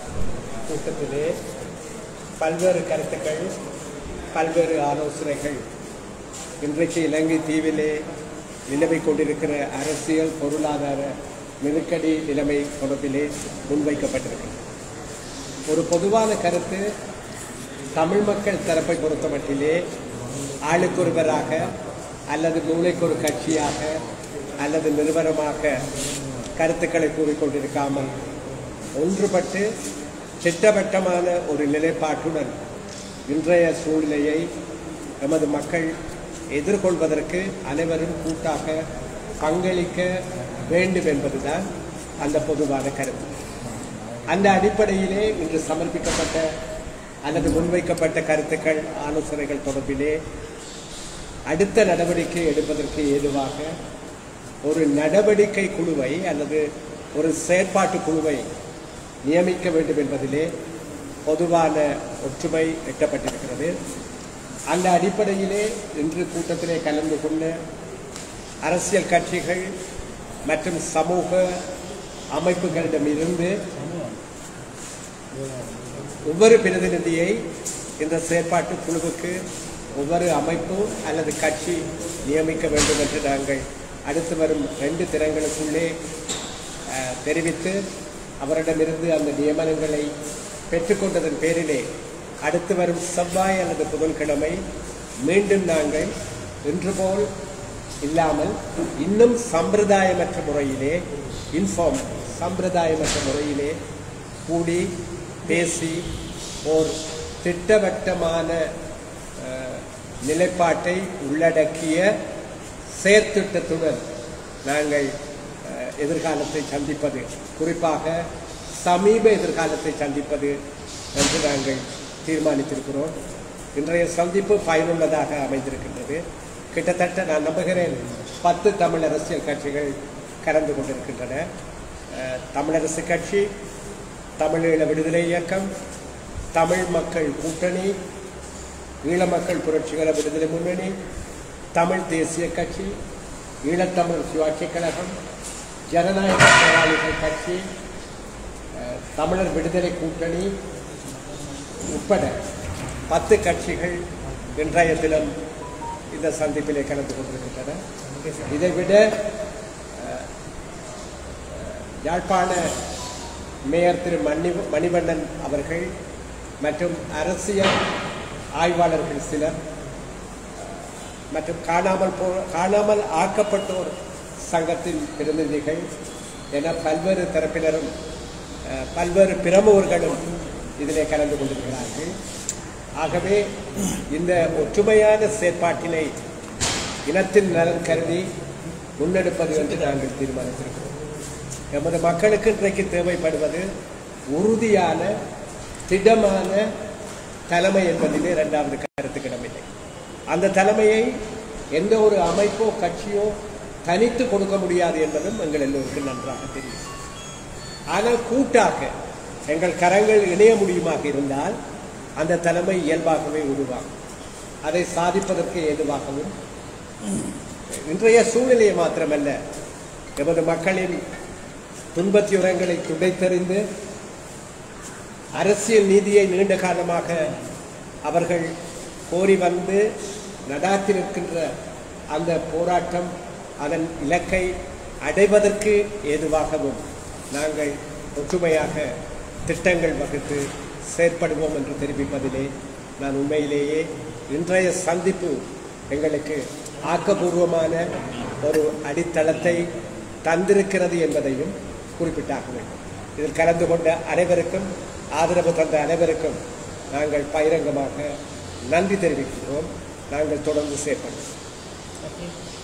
கூட்டத்திலே பல்வேறு கருத்துக்கள் பல்வேறு ஆலோசனைகள் இன்றைக்கு இலங்கை தீவிலே நிலைமை கொண்டிருக்கிற அரசியல் பொருளாதார நெருக்கடி நிலைமை தொடர்பிலே முன்வைக்கப்பட்டிருக்கிறது ஒரு பொதுவான கருத்து தமிழ் மக்கள் தரப்பை பொறுத்த மட்டிலே ஆளுக்கொருவராக அல்லது மூளைக்கொரு கட்சியாக அல்லது நிறுவனமாக கருத்துக்களை கூறிக்கொண்டிருக்காமல் ஒன்றுபட்டு திட்டவட்டமான ஒரு நிலைப்பாட்டுடன் இன்றைய சூழ்நிலையை எமது மக்கள் எதிர்கொள்வதற்கு அனைவரும் கூட்டாக பங்களிக்க வேண்டும் என்பதுதான் அந்த பொதுவான கருத்து அந்த அடிப்படையிலே இன்று சமர்ப்பிக்கப்பட்ட அல்லது முன்வைக்கப்பட்ட கருத்துக்கள் ஆலோசனைகள் தொடர்பிலே அடுத்த நடவடிக்கை எடுப்பதற்கு ஏதுவாக ஒரு நடவடிக்கை குழுவை அல்லது ஒரு செயற்பாட்டு குழுவை நியமிக்க வேண்டும் என்பதிலே பொதுவான ஒற்றுமை எட்டப்பட்டிருக்கிறது அந்த அடிப்படையிலே இன்று கூட்டத்திலே கலந்து கொண்ட அரசியல் கட்சிகள் மற்றும் சமூக அமைப்புகளிடமிருந்து ஒவ்வொரு பிரதிநிதியை இந்த செயற்பாட்டு குழுவுக்கு ஒவ்வொரு அமைப்பு அல்லது கட்சி நியமிக்க வேண்டும் என்று நாங்கள் அடுத்து வரும் ரெண்டு தினங்களுக்குள்ளே அஹ், தெரிவித்து அவரிடமிருந்து அந்த நியமனங்களை பெற்றுக்கொண்டதன் பேரிலே அடுத்து வரும் செவ்வாய் அல்லது புதன்கிழமை மீண்டும் நாங்கள் இன்று போல் இல்லாமல் இன்னும் சம்பிரதாயமற்ற முறையிலே இன்ஃபார்ம் சம்பிரதாயமற்ற முறையிலே கூடி பேசி ஓர் திட்டவட்டமான அஹ், நிலைப்பாட்டை உள்ளடக்கிய செயற்திட்டத்துடன் நாங்கள் அஹ், எதிர்காலத்தை சந்திப்பது குறிப்பாக சமீப எதிர்காலத்தை சந்திப்பது என்று நாங்கள் தீர்மானித்திருக்கிறோம் இன்றைய சந்திப்பு பயனுள்ளதாக அமைந்திருக்கின்றது கிட்டத்தட்ட நான் நம்புகிறேன் பத்து தமிழ் அரசியல் கட்சிகள் கலந்து கொண்டிருக்கின்றன அஹ், தமிழரசு கட்சி தமிழீழ விடுதலை இயக்கம் தமிழ் மக்கள் கூட்டணி ஈழ மக்கள் புரட்சிகர விடுதலை முன்னணி தமிழ் தேசிய கட்சி ஈழத்தமிழ் சுயாட்சி கழகம் ஜனநாயக போராளிகள் கட்சி அஹ், தமிழர் விடுதலை கூட்டணி உட்பட பத்து கட்சிகள் இன்றைய தினம் இந்த சந்திப்பிலே கலந்து கொண்டிருக்கின்றன இதைவிட அஹ், யாழ்ப்பாண மேயர் திரு மணி மணிவண்ணன் அவர்கள் மற்றும் அரசியல் ஆய்வாளர்கள் சிலர் மற்றும் காணாமல் போ காணாமல் ஆக்கப்பட்டோர் சங்கத்தின் பிரதிநிதிகள் என பல்வேறு தரப்பினரும் அஹ், பல்வேறு பிரமுகர்களும் இதிலே கலந்து கொண்டிருக்கிறார்கள் ஆகவே இந்த ஒற்றுமையான செயற்பாட்டினை இனத்தின் நலன் கருதி முன்னெடுப்பது என்று நாங்கள் தீர்மானித்திருக்கிறோம் எமது மக்களுக்கு இன்றைக்கு தேவைப்படுவது உறுதியான திடமான தலைமை என்பதிலே இரண்டாவது கருத்துக்கிடமில்லை அந்த தலைமையை எந்த ஒரு அமைப்போ கட்சியோ தனித்து கொடுக்க முடியாது என்பதும் எங்கள் எல்லோருக்கும் நன்றாக தெரியும் ஆனால் கூட்டாக எங்கள் கரங்கள் இணைய முடியுமாக இருந்தால் அந்த தலைமை இயல்பாகவே உருவாகும் அதை சாதிப்பதற்கு ஏதுவாகவும் இன்றைய சூழ்நிலையை மாத்திரமல்ல எமது மக்களின் துன்பத்துயரங்களை துடைத்தறிந்து அரசியல் நீதியை நீண்ட காலமாக அவர்கள் கோரி வந்து நடாத்தி நிற்கின்ற அந்த போராட்டம் அதன் இலக்கை அடைவதற்கு ஏதுவாகவும் நாங்கள் ஒற்றுமையாக திட்டங்கள் வகுத்து செயற்படுவோம் என்று தெரிவிப்பதிலே நான் உண்மையிலேயே இன்றைய சந்திப்பு எங்களுக்கு ஆக்கபூர்வமான ஒரு அடித்தளத்தை தந்திருக்கிறது என்பதையும் குறிப்பிட்டாக வேண்டும் இதில் கலந்து கொண்ட அனைவருக்கும் ஆதரவு தந்த அனைவருக்கும் நாங்கள் பகிரங்கமாக நன்றி தெரிவிக்கிறோம் நாங்கள் தொடர்ந்து செயற்படுவோம்